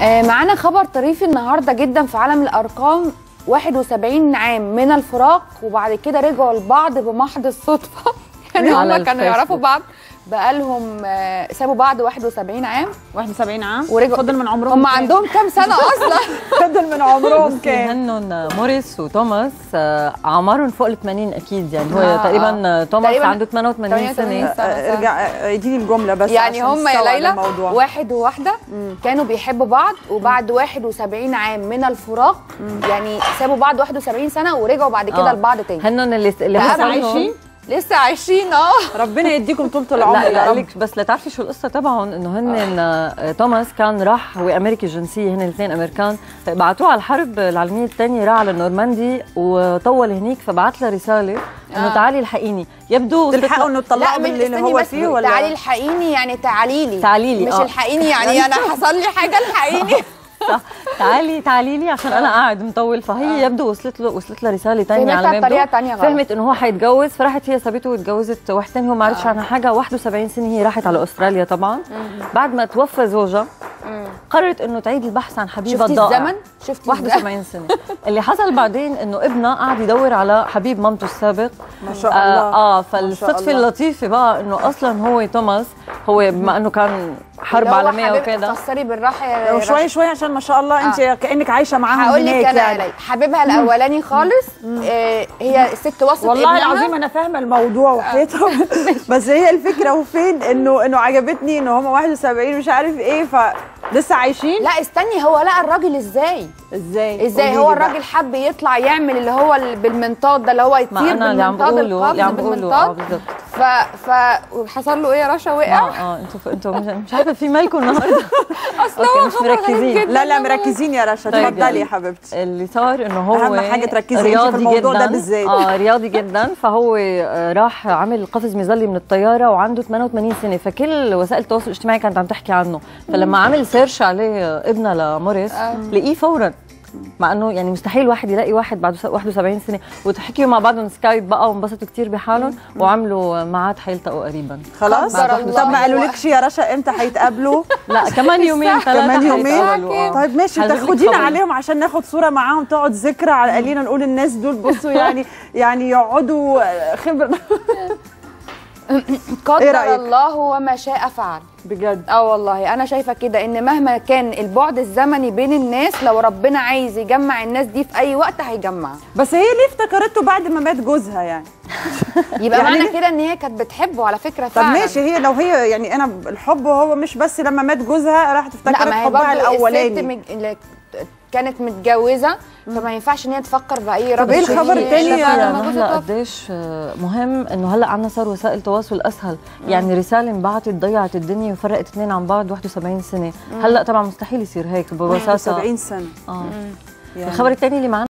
آه، معانا خبر طريفي النهارده جدا في عالم الارقام 71 عام من الفراق وبعد كده رجعوا لبعض بمحض الصدفه يعني على هم كانوا الفيسبوك. يعرفوا بعض بقالهم آه، سابوا بعض 71 عام 71 عام ورجعوا فضل من عمرهم هم كام؟ عندهم كام سنه اصلا فضل من عمرهم بصي كام هنن موريس وتوماس آه، اعمارهم فوق ال 80 اكيد يعني هو آه، تقريبا آه. توماس تقريباً عنده 88 88 سنه سنة. آه، ارجع آه، اديني الجمله بس يعني عشان هم يا نستوعب ليلى الموضوع. واحد وواحده كانوا بيحبوا بعض وبعد 71 عام من الفراق يعني سابوا بعض 71 سنه ورجعوا بعد كده آه. لبعض تاني هنن اللي اللي بقى حصل لهم- عايشين؟ لسه عايشين اه ربنا يديكم طولة العمر لا يا لا رب لك بس لتعرفي شو القصه تبعهم انه هن آه. توماس كان راح هو امريكي الجنسيه هن الاثنين امريكان بعتوه على الحرب العالميه الثانيه راح على النورماندي وطول هنيك فبعت له رساله انه آه. تعالي الحقيني يبدو وصلت تلحقوا له- انه لا تطلعوا من من اللي استني هو بس فيه ولا تعالي الحقيني يعني تعالي لي تعالي لي، مش آه. الحقيني يعني انا حصل لي حاجه الحقيني صح تعالي تعالي لي عشان انا قاعد مطول فهي يبدو وصلت له وصلت له رساله ثانيه فهمتها على ما يبدو بطريقة تانية غلط. فهمت انه هو حيتجوز فراحت هي سابته وتجوزت واحد ثاني هو ما عرفش عنها حاجه 71 سنه هي راحت على استراليا طبعا بعد ما توفى زوجها قررت انه تعيد البحث عن حبيبها شفتي الضائع الزمن شفتي الزمن 71 سنه اللي حصل بعدين انه ابنها قعد يدور على حبيب مامته السابق ما شاء الله اه, آه ما فالصدفه شاء الله. اللطيفه بقى انه اصلا هو توماس هو بما انه كان حرب عالميه وكذا فسري بالراحه يا وشوي رشا. شوي عشان ما شاء الله انت كانك عايشه معاهم هقول لك هناك انا يعني يعني. حبيبها الاولاني خالص آه هي الست وصلت والله ابنها. العظيم انا فاهمه الموضوع وحياتها بس هي الفكره وفين انه انه عجبتني انه هم 71 مش عارف ايه ف لسه عايشين لا استني هو لقى الراجل ازاي ازاي ازاي قولي هو لي بقى. الراجل حب يطلع يعمل اللي هو ال- بالمنطاد ده اللي هو ما يطير انا اللي عم بالمنطاد بقوله اللي عم القفز بقوله اه بالمنطاد بالضبط ف ف وحصل له ايه يا رشا وقع اه اه انتوا انتوا مش, مش عارفه في مالكم النهارده اصل أوكي، هو مش خبر غريب مركزين. جدا لا لا مركزين يا رشا طيب اتفضلي يعني. يا حبيبتي اللي صار انه هو أهم حاجة تركزي أنت في رياضي الموضوع جدا ده بالذات. اه رياضي جدا فهو آه، راح عمل قفز مظلي من الطياره وعنده 88 سنه فكل وسائل التواصل الاجتماعي كانت عم تحكي عنه فلما عمل سيرش عليه آه، ابنها لموريس لقيه فورا مع انه يعني مستحيل واحد يلاقي واحد بعد 71 سنه وتحكيوا مع بعضهم سكايب بقى وانبسطوا كتير بحالهم وعملوا ميعاد حيلتقوا قريبا خلاص قدر الله طب ما قالوا و- لكش يا رشا امتى هيتقابلوا لا كمان يومين ثلاثه كمان يومين حيتقابلوا، آه. طيب ماشي هجيب لك تاخدينا خبر. عليهم عشان ناخد صوره معاهم تقعد ذكرى على الاقل نقول الناس دول بصوا يعني يعني يقعدوا خبره إيه قدر رأيك؟ الله وما شاء فعل بجد اه والله انا شايفه كده ان مهما كان البعد الزمني بين الناس لو ربنا عايز يجمع الناس دي في اي وقت هيجمعها بس هي ليه افتكرته بعد ما مات جوزها يعني يبقى يعني معنى ليه؟ كده ان هي كانت بتحبه على فكره طب فعلا ماشي هي لو هي يعني انا الحب هو مش بس لما مات جوزها راحت لا افتكرت ما هي حبها برضه الست الاولاني مج... اللي كانت متجوزه فما ينفعش ان هي تفكر باي طب راجل إيه الخبر تاني التاني يا بعد يعني ما جوزها هلا توفى. قديش آه، مهم انه هلا عنا صار وسائل تواصل اسهل يعني رساله انبعتت ضيعت الدنيا وفرقت اثنين عن بعض 71 سنه هلا طبعا مستحيل يصير هيك ببساطه 70 سنه اه يعني. الخبر الثاني اللي معنا